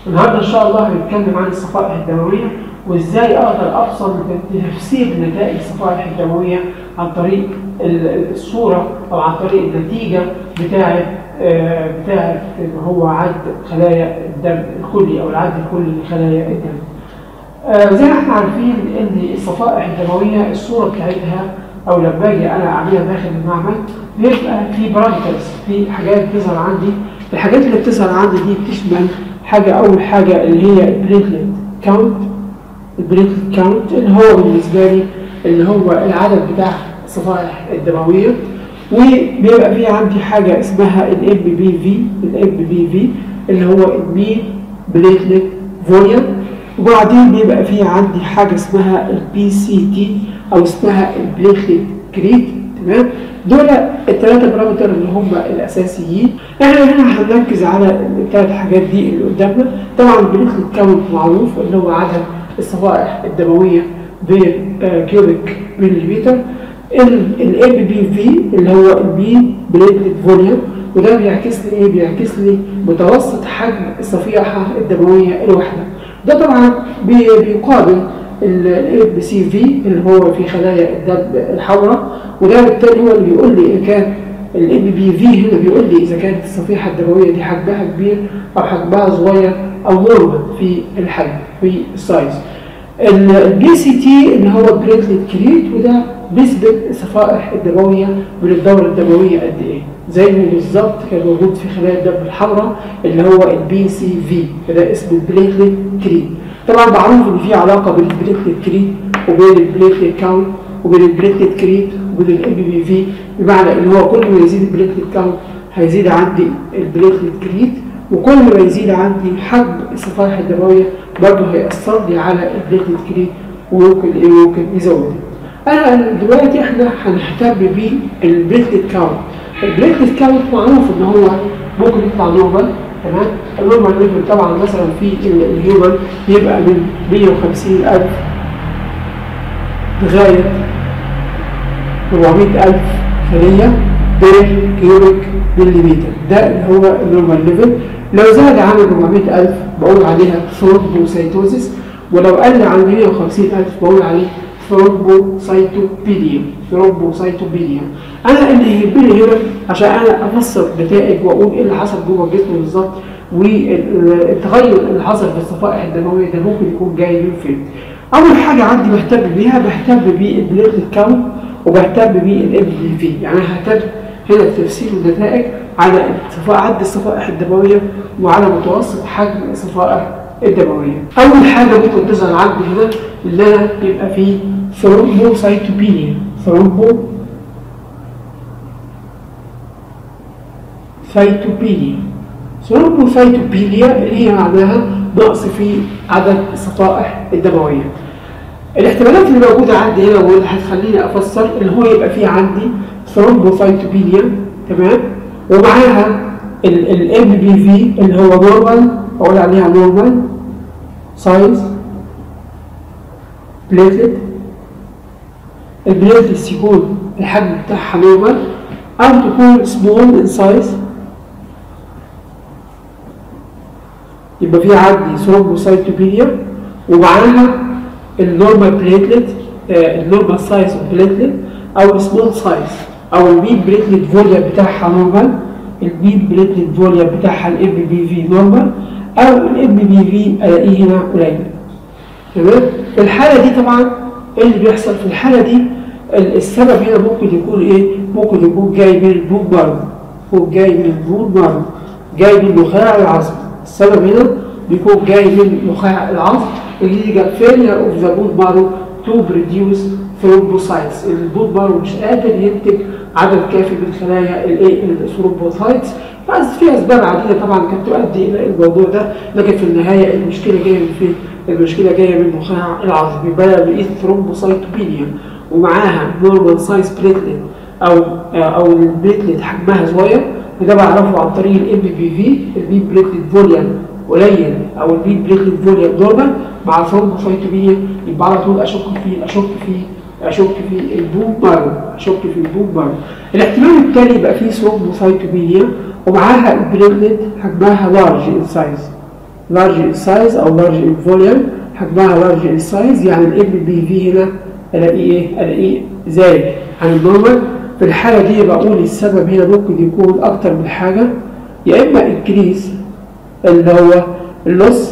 النهارده ان شاء الله هنتكلم عن الصفائح الدمويه وازاي اقدر ابصر تفسير نتائج الصفائح الدمويه عن طريق ال- الصوره او عن طريق النتيجه بتاعه آه، بتاعه هو عد خلايا الدم الكلي او العد الكلي لخلايا الدم. آه، زي ما احنا عارفين ان الصفائح الدمويه الصوره بتاعتها او لما اجي انا اعملها داخل المعمل بيبقى في بارامترز في حاجات بتظهر عندي الحاجات اللي بتظهر عندي دي بتشمل حاجه اول حاجه اللي هي البليتلت كاونت البليتلت كاونت اللي هو بالنسبه لي اللي هو العدد بتاع الصفائح الدمويه وبيبقى في عندي حاجه اسمها الام بي في الام بي في اللي هو المين بليتلت فوليوم وبعدين بيبقى في عندي حاجه اسمها البي سي تي او اسمها البليتلت كريت تمام دول الثلاثه بارامتر اللي هم الاساسيين احنا هنا هنركز على الثلاث حاجات دي اللي قدامنا طبعا البليتلت كاونت معروف اللي هو عدد الصفائح الدمويه بالكيوبيك مليمتر الام بي في اللي هو البي بليتلت فوليوم وده بيعكس لي ايه بيعكس لي متوسط حجم الصفيحه الدمويه الواحده ده طبعا بي- بيقابل ال سي في اللي هو في خلايا الدم الحمراء وده بالتالي هو اللي بيقول لي اذا كان الام بي في هنا بيقول لي اذا كانت الصفيحه الدمويه دي حجمها كبير او حجمها صغير او نورمال في الحجم في السايز البي سي تي اللي هو البليتلت كريت وده نسبة الصفائح الدموية من الدورة الدموية قد ايه؟ زي ما بالظبط كان موجود في خلايا الدم الحمراء اللي هو البي سي في فده اسمه البليتلت كريت طبعا معروف ان في علاقة بين البليتلت كريت وبين البليتلت كاونت وبين البليتلت كريت وبين الام بي في بمعنى ان هو كل ما يزيد البليتلت كاونت هيزيد عندي البليتلت كريت وكل ما يزيد عندي حجم الصفائح الدمويه برضه هيأثر لي على البليتلت كريت وممكن ايه ممكن يزود انا دلوقتي احنا هنهتم بالبليتلت كاونت البليتلت كاونت معروف ان هو ممكن يطلع نورمال تمام النورمال ليفل طبعا مثلا في الهيومن يبقى من 150000 لغايه 400000 خليه بير كيوبيك مليمتر ده اللي هو النورمال ليفل لو زاد عن 400000 بقول عليها ثرومبوسيتوزيس ولو قل عن 150000 بقول عليه ثرومبوسيتوبيديا ثرومبوسيتوبيديا انا اللي يهمني هنا عشان انا افسر نتائج واقول ايه اللي حصل جوه الجسم بالظبط والتغير اللي حصل في الصفائح الدمويه ده ممكن يكون جاي من فين اول حاجه عندي بهتم بيها بهتم بالبليتلت كاونت وبهتم بالام بي في يعني انا ههتم هنا تفسير النتائج على صفائح عد الصفائح الدمويه وعلى متوسط حجم الصفائح الدمويه. اول حاجه ممكن تظهر عندي هنا ان انا يبقى في ثرومبوسايتوبينيا ثرومبو سايتوبينيا ثرومبوسايتوبينيا اللي هي معناها نقص في عدد الصفائح الدمويه. الاحتمالات اللي موجوده عندي هنا واللي هتخليني افسر اللي هو يبقى في عندي ثرومبوسايتوبينيا تمام ومعاها الام بي في اللي هو نورمال اقول عليها نورمال سايز بليتلت البليتلت يكون الحجم بتاعها نورمال او تكون سمول ان سايز يبقى في عندي ثرومبوسايتوبينيا ومعاها النورمال بليتلت النورمال سايز اوف بليتلت او السمول سايز او المين بليتلت فوليوم بتاعها نورمال المين بليتلت فوليوم بتاعها الام بي في نورمال او الام بي في الاقيه هنا قليل تمام في الحاله دي طبعا ايه اللي بيحصل في الحاله دي السبب هنا ممكن يكون ايه ممكن يكون جاي من البون مارو يكون جاي من البون مارو جاي من نخاع العظم السبب هنا بيكون جاي من نخاع العظم اللي يجي failure of the bone marrow to produce thrombocytes البون مارو مش قادر ينتج عدد كافي من خلايا الايه الثرومبوسايتس بس في اسباب عديده طبعا كانت تؤدي الى الموضوع ده لكن في النهايه المشكله جايه من فين؟ المشكله جايه من نخاع العظم يبقى انا لقيت ثرومبوسايتوبينيا ومعاها نورمال سايز بليتلت او او البليتلت حجمها صغير وده بعرفه عن طريق الام بي في البي بليتلت فوليوم قليل او البي بليتلت فوليوم نورمال مع ثرومبوسايتوبينيا يبقى على طول اشك فيه اشك فيه اشك في البوم مارو اشك في البوم مارو الاحتمال التالي يبقى فيه ثرومبوسايتوبينيا ومعاها البليتلت حجمها لارج ان سايز لارج ان سايز او لارج ان فوليوم حجمها لارج ان سايز يعني الام بي في هنا الاقيه ايه الاقيه زايد عن النورمال في الحاله دي بقول السبب هنا ممكن يكون اكتر من حاجه يا اما انكريز اللي هو اللص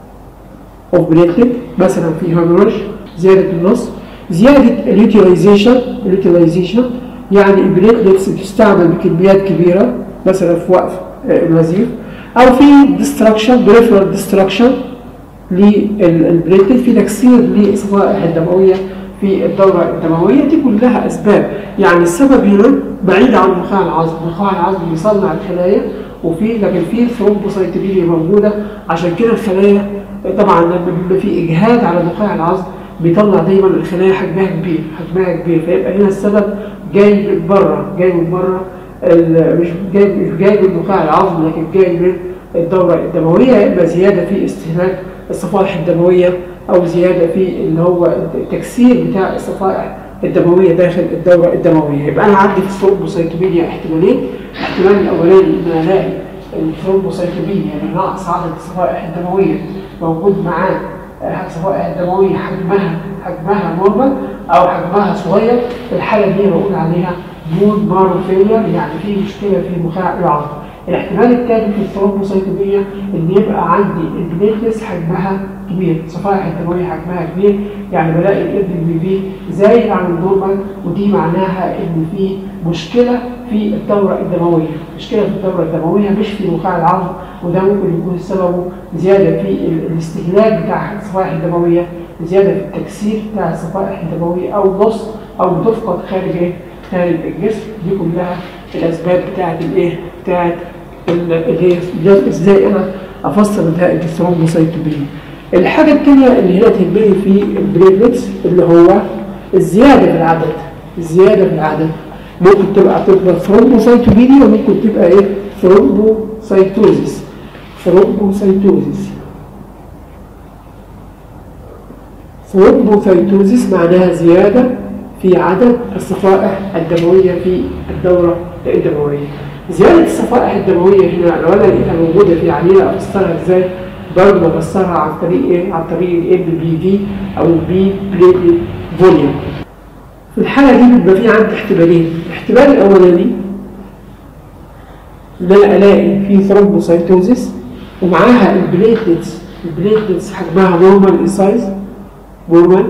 اوف بليتلت مثلا في هيموريج زياده اللص زياده اليوتيلايزيشن اليوتيلايزيشن يعني البليتلتس بتستعمل بكميات كبيره مثلا في وقت الوظيف او في ديستراكشن بريفرال ديستراكشن للبليتلت في تكسير للصفائح الدمويه في الدوره الدمويه دي كلها اسباب يعني السبب هنا بعيد عن نخاع العظم نخاع العظم بيصنع الخلايا وفي لكن في ثرومبوسايتوبينيا موجوده عشان كده الخلايا طبعا لما بيبقى في اجهاد على نخاع العظم بيطلع دايما الخلايا حجمها كبير حجمها كبير فيبقى هنا السبب جاي من بره جاي من بره مش جاي مش جاي من نخاع العظم لكن جاي من الدوره الدمويه يا اما زياده في استهلاك الصفائح الدمويه او زياده في اللي هو التكسير بتاع الصفائح الدمويه داخل الدوره الدمويه يبقى انا عندي في الثرومبوسايتوبينيا احتمالين الاحتمال الاولاني ان انا الاقي الثرومبوسايتوبينيا يعني نقص عدد الصفائح الدمويه موجود معاه الصفائح الدمويه حجمها حجمها نورمال او حجمها صغير في الحاله دي بقول عليها مود مارو فيلير يعني في مشكله في نخاع العظم الاحتمال الثاني في الثرومبوسايتوبيا ان يبقى عندي البليتلس حجمها كبير صفائح الدمويه حجمها كبير يعني بلاقي الابن بي في زايد عن النورمال ودي معناها ان في مشكله في الدوره الدمويه مشكله في الدوره الدمويه مش في نخاع العظم وده ممكن يكون سببه زياده في الاستهلاك بتاع الصفائح الدمويه زياده في التكسير بتاع الصفائح الدمويه او نص او بتفقد خارج ايه خارج الجسم دي كلها الاسباب بتاعت الايه بتاعت اللي هي ازاي انا افسر نتائج الثرومبوسايتوبينيا الحاجه الثانيه اللي هنا تهمني في البليتلتس اللي هو الزياده في العدد الزياده في العدد ممكن تبقى تبقى ثرومبوسايتوبينيا وممكن تبقى ايه ثرومبوسايتوزيس ثرومبوسايتوزيس ثرومبوسايتوزيس معناها زياده في عدد الصفائح الدمويه في الدوره الدمويه زيادة الصفائح الدموية هنا لو أنا لقيتها موجودة في عينة أفسرها إزاي؟ برضه بفسرها عن طريق إيه؟ عن طريق الإم بي في أو البي بليتلت فوليوم. في الحالة دي بيبقى في عندي احتمالين، الاحتمال الأولاني إن أنا ألاقي في ثرومبوسايتوزيس ومعاها البليتلتس البليتلتس حجمها نورمال إن سايز نورمال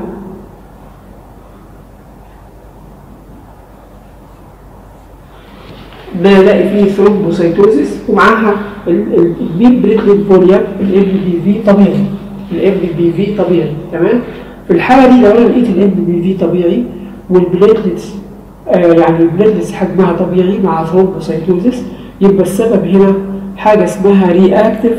ان انا الاقي فيه ثرومبوسايتوزيس ومعاها البي بليتلت فوليوم الام بي في طبيعي الام بي في طبيعي تمام في الحاله دي لو انا لقيت الام بي في طبيعي والبليتلتس آه يعني البليتلتس حجمها طبيعي مع ثرومبوسايتوزيس يبقى السبب هنا حاجه اسمها رياكتيف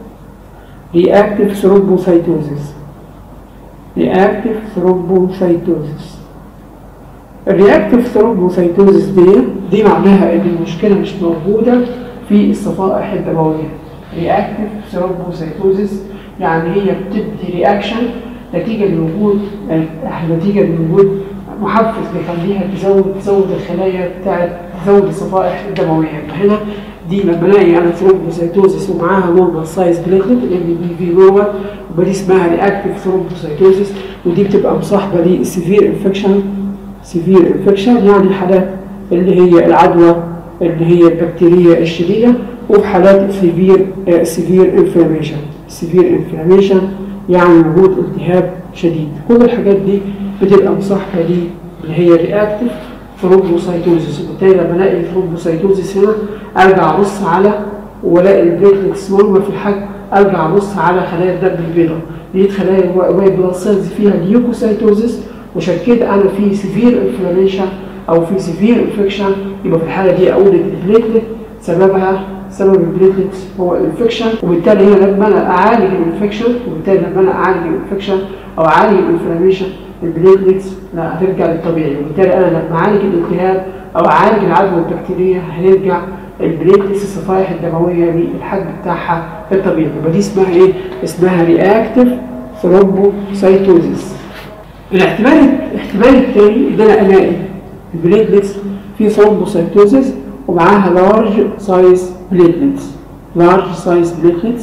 رياكتيف ثرومبوسايتوزيس رياكتيف ثرومبوسايتوزيس الرياكتيف ثرومبوسايتوزيس دي دي معناها ان المشكله مش موجوده في الصفائح الدمويه رياكتيف ثرومبوسايتوزيس يعني هي بتدي رياكشن نتيجه لوجود نتيجه لوجود محفز بيخليها تزود تزود الخلايا بتاعت تزود الصفائح الدمويه هنا دي لما الاقي انا ثرومبوسايتوزيس ومعاها نورمال سايز بليتلت الام بي في نورمال يبقى دي اسمها رياكتيف ثرومبوسايتوزيس ودي بتبقى مصاحبه للسيفير انفكشن سيفير انفكشن يعني حالات اللي هي العدوى اللي هي البكتيريا الشديده وفي حالات سيفير سيفير انفلاميشن سيفير انفلاميشن يعني وجود التهاب شديد كل الحاجات دي بتبقى مصاحبه لي اللي هي رياكتيف ثرومبوسايتوزيس وبالتالي لما الاقي ثرومبوسايتوزيس هنا ارجع ابص على والاقي البليتلتس نورمال في الحجم ارجع ابص على خلايا الدم البيضاء لقيت خلايا الوايت بلاد سيلز فيها ليوكوسايتوزيس وعشان كده انا في سيفير انفلاميشن او في سيفير انفكشن يبقى في الحاله دي اقول ان البليتلت سببها سبب البليتلت هو الانفكشن وبالتالي هنا لما انا اعالج الانفكشن وبالتالي لما انا اعالج الانفكشن او اعالج الانفلاميشن البليتلتس لا هترجع للطبيعي وبالتالي انا لما اعالج الالتهاب او اعالج العدوى البكتيريه هنرجع البليتلتس الصفائح الدمويه للحجم بتاعها الطبيعي يبقى دي اسمها ايه؟ اسمها رياكتيف ثرومبوسايتوزيس الاحتمال الاحتمال الثاني ان انا الاقي البليتلتس في ثرومبوسايتوزيس ومعاها لارج سايز بليتلتس لارج سايز بليتلتس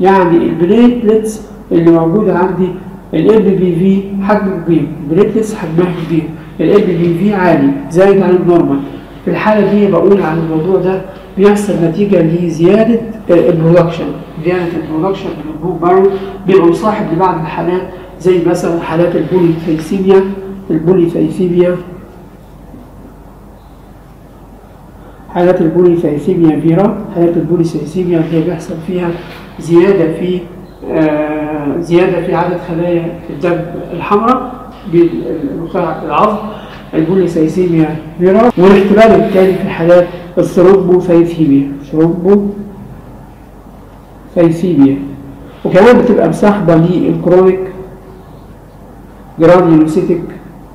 يعني البليتلتس اللي موجوده عندي ال بي في حجمه كبير البليتلتس حجمها كبير ال بي في عالي زايد عن النورمال في الحاله دي بقول عن الموضوع ده بيحصل نتيجه لزياده البرودكشن زياده البرودكشن من البوك بارو بيبقى مصاحب لبعض الحالات زي مثلا حالات البوليثيسيميا البوليثيسيميا حالات البوليثيسيميا فيرا حالات البوليثيسيميا اللي هي بيحصل فيها زيادة في آه زيادة في عدد خلايا الدم الحمراء بالنخاع العظم البوليثيسيميا فيرا والاحتمال الثاني في حالات الثرومبوثيسيميا ثرومبوثيسيميا وكمان بتبقى مصاحبة للكرونيك جرانيولوسيتيك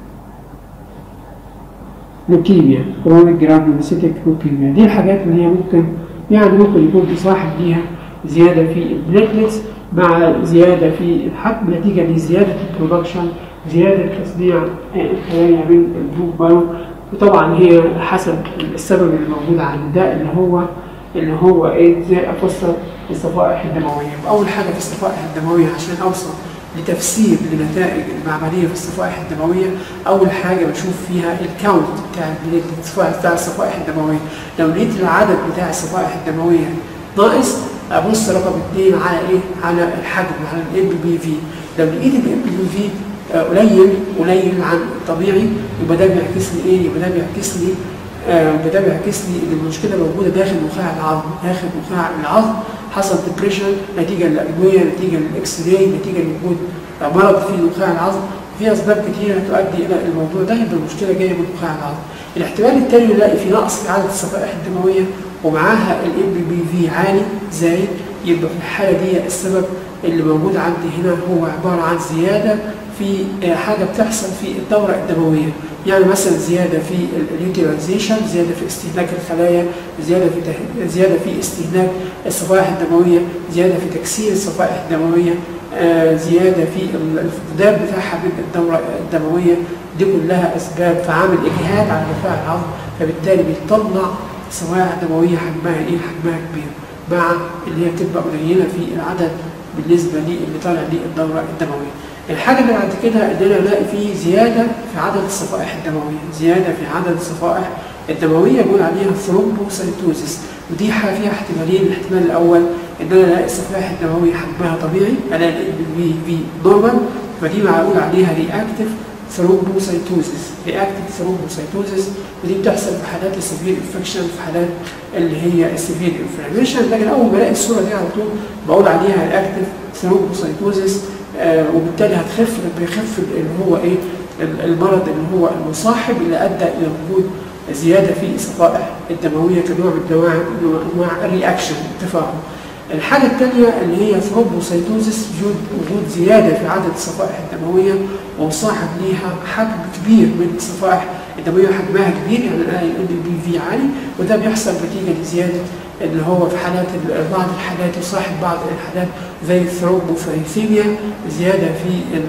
لوكيميا كرونيك جرانيولوسيتيك لوكيميا دي الحاجات اللي هي ممكن يعني ممكن يكون تصاحب ليها زياده في البليتلتس مع زياده في الحجم نتيجه لزياده البرودكشن زياده تصنيع الخلايا من البلوك بارو وطبعا هي حسب السبب اللي موجود عند ده اللي هو اللي هو ايه ازاي افسر الصفائح الدمويه اول حاجه في الصفائح الدمويه عشان اوصل لتفسير لنتائج المعمليه في الصفائح الدمويه اول حاجه بشوف فيها الكاونت بتاع الصفائح بتاع الصفائح الدمويه لو لقيت العدد بتاع الصفائح الدمويه ناقص ابص رقم اثنين على ايه؟ على الحجم على الام بي في لو لقيت الام بي في قليل قليل عن الطبيعي يبقى ده بيعكس لي ايه؟ يبقى ده بيعكس لي يبقى ده بيعكس لي ان المشكله موجوده داخل نخاع العظم داخل نخاع العظم حصل ديبريشن نتيجه للادويه نتيجه للاكس راي نتيجه لوجود مرض في نخاع العظم في اسباب كثيره تؤدي الى الموضوع ده يبقى المشكله جايه من نخاع العظم الاحتمال الثاني نلاقي في نقص في عدد الصفائح الدمويه ومعاها الام بي في عالي زايد يبقى في الحاله دي السبب اللي موجود عندي هنا هو عباره عن زياده في حاجه بتحصل في الدوره الدمويه يعني مثلا زياده في اليوتيلايزيشن زياده في استهلاك الخلايا زياده في ته... زياده في استهلاك الصفائح الدمويه زياده في تكسير الصفائح الدمويه آه زياده في الفقدان بتاعها من الدوره الدمويه دي كلها اسباب فعامل اجهاد على نخاع العظم فبالتالي بيطلع صفائح دمويه حجمها ايه حجمها كبير مع اللي هي بتبقى قليله في العدد بالنسبه للي طالع للدوره الدمويه الحاجة اللي بعد كده ان انا الاقي فيه زيادة في عدد الصفائح الدموية، زيادة في عدد الصفائح الدموية بنقول عليها ثرومبوسيتوزيس، ودي حاجة فيها احتمالين، الاحتمال الأول ان انا الاقي الصفائح الدموية حجمها طبيعي، الاقي البي في نورمال، فدي معقول عليها رياكتيف ثرومبوسيتوزيس، رياكتيف ثرومبوسيتوزيس ودي بتحصل في حالات السيفير انفكشن في حالات اللي هي السيفير انفلاميشن، لكن أول ما الاقي الصورة دي على طول بقول عليها رياكتيف ثرومبوسيتوزيس آه وبالتالي هتخف بيخف اللي هو ايه المرض اللي هو المصاحب اللي ادى الى وجود زياده في الصفائح الدمويه كنوع من انواع انواع الرياكشن التفاعل. الحاجه الثانيه اللي هي ثرومبوسيتوزيس وجود وجود زياده في عدد الصفائح الدمويه ومصاحب ليها حجم كبير من الصفائح الدمويه حجمها كبير يعني ال بي في عالي وده بيحصل نتيجه لزياده اللي هو في حالات بعض الحالات يصاحب بعض الحالات زي الثرومبوثيسيميا زياده في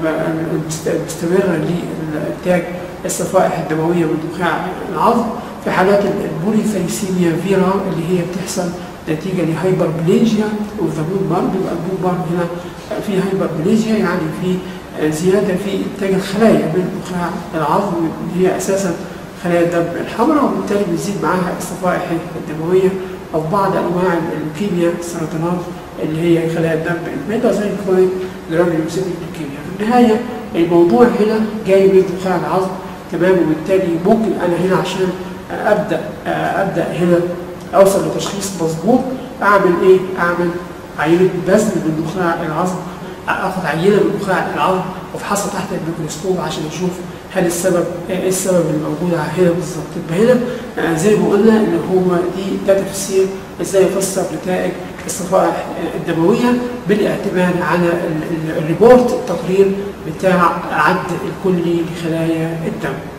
المستمره لانتاج الصفائح الدمويه من نخاع العظم في حالات البوليثيسيميا فيرا اللي هي بتحصل نتيجه لهايبربليجيا اوف ذا بون بارد يبقى البون بارد هنا في هايبربليجيا يعني في زياده في انتاج الخلايا من نخاع العظم اللي هي اساسا خلايا الدم الحمراء وبالتالي بيزيد معاها الصفائح الدمويه او بعض انواع اللوكيميا السرطانات اللي هي خلايا الدم البيضاء زي الكرونيك جرانيولوسيتيك لوكيميا في النهايه الموضوع هنا جاي من نخاع العظم تمام وبالتالي ممكن انا هنا عشان ابدا ابدا هنا اوصل لتشخيص مظبوط اعمل ايه؟ اعمل عينه بذل من نخاع العظم اخد عينه من نخاع العظم وافحصها تحت الميكروسكوب عشان اشوف هل السبب ايه السبب اللي موجود هنا بالظبط يبقى هنا آه زي ما قلنا ان هو دي ده تفسير ازاي يفسر نتائج الصفائح الدمويه بالاعتماد على الريبورت التقرير بتاع عد الكلي لخلايا الدم